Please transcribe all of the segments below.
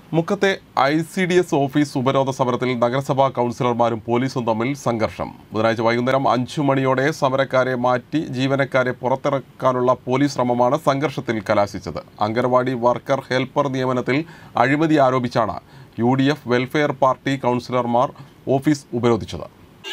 മുക്കത്തെ I C D S office ഉപരോധ സമരത്തിൽ നഗരസഭാ കൗൺസിലർമാരും പോലീസും തമ്മിൽ സംഘർഷം ബുധനാഴ്ച വൈകുന്നേരം അഞ്ചു മണിയോടെ സമരക്കാരെ മാറ്റി ജീവനക്കാരെ പുറത്തിറക്കാനുള്ള പോലീസ് ശ്രമമാണ് സംഘർഷത്തിൽ കലാശിച്ചത് അംഗൻവാടി വർക്കർ ഹെൽപ്പർ നിയമനത്തിൽ അഴിമതി ആരോപിച്ചാണ് U D F welfare party കൗൺസിലർമാർ ഓഫീസ് ഉപരോധിച്ചത്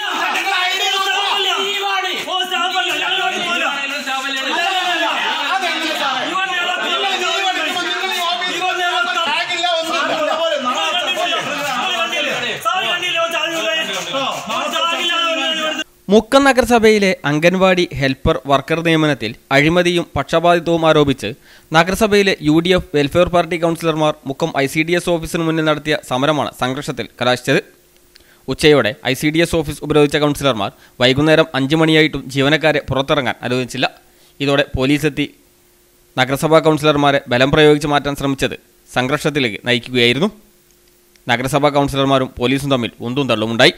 മുക്കം നഗരസഭയിലെ അംഗൻവാടി ഹെൽപ്പർ വർക്കർ നിയമനത്തിൽ അഴിമതിയും പക്ഷപാതിത്വവും ആരോപിച്ച് നഗരസഭയിലെ U D F welfare party കൗൺസിലർമാർ Mukkam I C D S ഓഫീസിന് മുന്നിൽ നടത്തിയ സമരമാണ് സംഘർഷത്തിൽ കലാശിച്ചത് ഉച്ചയോടെ I C D S office ഉപരോധിച്ച കൗൺസിലർമാർ വൈകുന്നേരം അഞ്ച് മണിയായിട്ടും ജീവനക്കാരെ പുറത്തിറങ്ങാൻ അനുവദിച്ചില്ല ഇതോടെ പോലീസെത്തി നഗരസഭാ കൗൺസിലർമാരെ ബലം പ്രയോഗിച്ച് മാറ്റാൻ ശ്രമിച്ചത് സംഘർഷത്തിലേക്ക് നയിക്കുകയായിരുന്നു നഗരസഭാ കൗൺസിലർമാരും പോലീസും തമ്മിൽ ഉന്തും തള്ളുമുണ്ടായി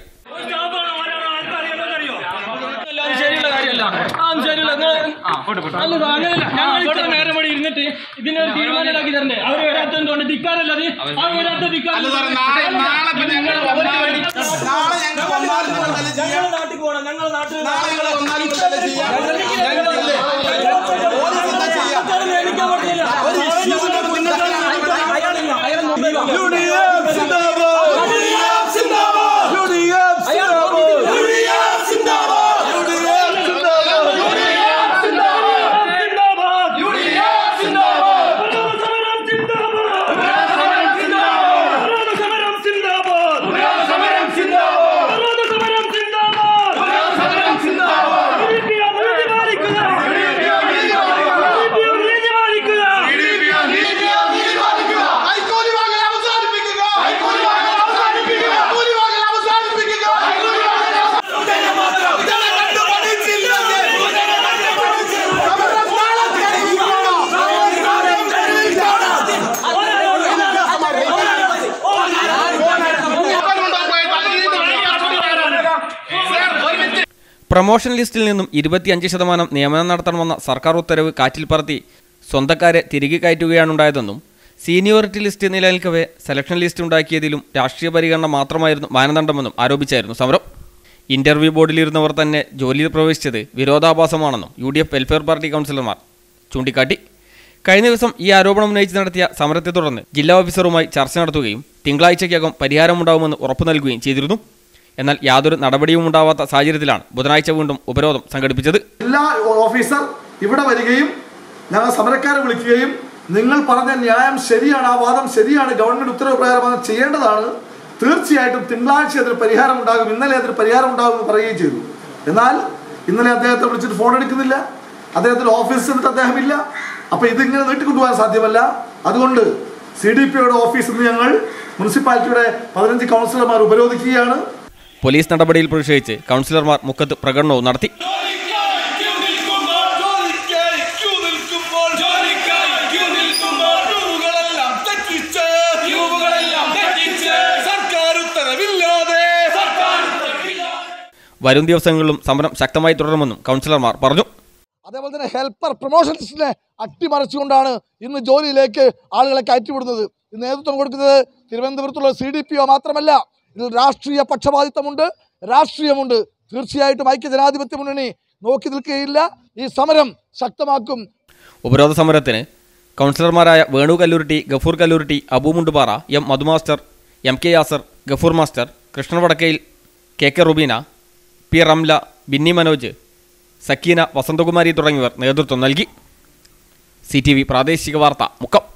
ശരിയുള്ള കാര്യമല്ല ആ ശരിയുള്ള അല്ല സാർ, അങ്ങനെയല്ല ഞങ്ങൾ ഇത്ര നേരം ഇവിടെ ഇരുന്നിട്ട് ഇതിനെ ഒരു തീരുമാനം ഉണ്ടാക്കി തരണ്ടേ അവർ വരാത്തതുകൊണ്ട് ധിക്കാരല്ലത് അവർ വരാത്ത ധിക്കാരം ഞങ്ങൾ നാട്ടിൽ പോകണം ഞങ്ങൾ നാട്ടിൽ നിയമിക്കാൻ പറ്റില്ല ഹൈക്കോടതി വാങ്ങൽ അവസാനിപ്പിക്കുക ഹൈക്കോടതി വാങ്ങൽ അവസാനിപ്പിക്കുക ഹൈക്കോടതി വാങ്ങൽ അവസാനിപ്പിക്കുക ഇതാണ് കണ്ടു പഠിച്ചില്ല സമരം നാളെ തെളിയിക്കണം. സമരം തെളിയിക്കണം. പ്രൊമോഷൻ ലിസ്റ്റിൽ നിന്നും ഇരുപത്തിയഞ്ച് ശതമാനം നിയമനം നടത്തണമെന്ന സർക്കാർ ഉത്തരവ് കാറ്റിൽ പറത്തി സ്വന്തക്കാരെ തിരികെ കയറ്റുകയാണുണ്ടായതെന്നും സീനിയോറിറ്റി ലിസ്റ്റ് നിലനിൽക്കവേ സെലക്ഷൻ ലിസ്റ്റ് ഉണ്ടാക്കിയതിലും രാഷ്ട്രീയ പരിഗണന മാത്രമായിരുന്നു മാനദണ്ഡമെന്നും ആരോപിച്ചായിരുന്നു സമരം ഇന്റർവ്യൂ ബോർഡിലിരുന്നവർ തന്നെ ജോലിയിൽ പ്രവേശിച്ചത് വിരോധാഭാസമാണെന്നും U D F welfare party കൗൺസിലർമാർ ചൂണ്ടിക്കാട്ടി കഴിഞ്ഞ ദിവസം ഈ ആരോപണം ഉന്നയിച്ച് നടത്തിയ സമരത്തെ തുടർന്ന് ജില്ലാ ഓഫീസറുമായി ചർച്ച നടത്തുകയും തിങ്കളാഴ്ചയ്ക്കകം പരിഹാരമുണ്ടാവുമെന്ന് ഉറപ്പു നൽകുകയും ചെയ്തിരുന്നു എന്നാൽ യാതൊരു നടപടിയും ഉണ്ടാവാത്ത സാഹചര്യത്തിലാണ് ബുധനാഴ്ച വീണ്ടും ഉപരോധം സംഘടിപ്പിച്ചത് എല്ലാ ഓഫീസർ ഇവിടെ വരികയും ഞങ്ങൾ സമരക്കാരെ വിളിക്കുകയും നിങ്ങൾ പറഞ്ഞ ന്യായം ശരിയാണ് ആ വാദം ശരിയാണ് ഗവൺമെന്റ് ഉത്തരവ് പ്രകാരം അത് ചെയ്യേണ്ടതാണ് തീർച്ചയായിട്ടും തിങ്കളാഴ്ച അതിന് പരിഹാരം ഉണ്ടാകും ഇന്നലെ അതിന് പരിഹാരം ഉണ്ടാകും എന്ന് പറയുകയും ചെയ്തു എന്നാൽ ഇന്നലെ അദ്ദേഹത്തെ വിളിച്ചിട്ട് ഫോൺ എടുക്കുന്നില്ല അദ്ദേഹത്തിന്റെ ഓഫീസിൽ എന്നിട്ട് അദ്ദേഹമില്ല അപ്പൊ ഇതിങ്ങനെ നീട്ടിക്കൊണ്ടുപോകാൻ സാധ്യമല്ല അതുകൊണ്ട് സി ഡി പിയുടെ ഓഫീസിൽ നിന്ന് ഞങ്ങൾ മുനിസിപ്പാലിറ്റിയുടെ പതിനഞ്ച് കൗൺസിലർമാർ ഉപരോധിക്കുകയാണ് പോലീസ് നടപടിയിൽ പ്രതിഷേധിച്ച് കൗൺസിലർമാർ മുക്കത്ത് പ്രകടനവും നടത്തി വരും ദിവസങ്ങളിലും സമരം ശക്തമായി തുടരുമെന്നും കൗൺസിലർമാർ പറഞ്ഞു അതേപോലെ തന്നെ ഹെൽപ്പർ പ്രൊമോഷൻ ലിസ്റ്റിനെ അട്ടിമറിച്ചുകൊണ്ടാണ് ഇന്ന് ജോലിയിലേക്ക് ആളുകളെ കയറ്റിവിടുന്നത് ഇന്ന് നേതൃത്വം കൊടുക്കുന്നത് തിരുവനന്തപുരത്തുള്ള സി ഡി പി ഒ മാത്രമല്ല ഇതിൽ രാഷ്ട്രീയ പക്ഷപാതിത്വമുണ്ട് രാഷ്ട്രീയമുണ്ട് തീർച്ചയായിട്ടും ഐക്യ ജനാധിപത്യ മുന്നണി നോക്കി നിൽക്കുകയില്ല ഈ സമരം ശക്തമാക്കും ഉപരോധ സമരത്തിന് കൗൺസിലർമാരായ Venu Kalluritty Gafoor Kalluritty Abu Mundupara M Madhu master M K Yasar Gafoor master Krishnan Vadakkayil K K Rubeena P Ramla Binny Manoj Sakeena Vasanthakumari തുടങ്ങിയവർ നേതൃത്വം നൽകി സി ടി വി പ്രാദേശിക വാർത്ത മുക്കം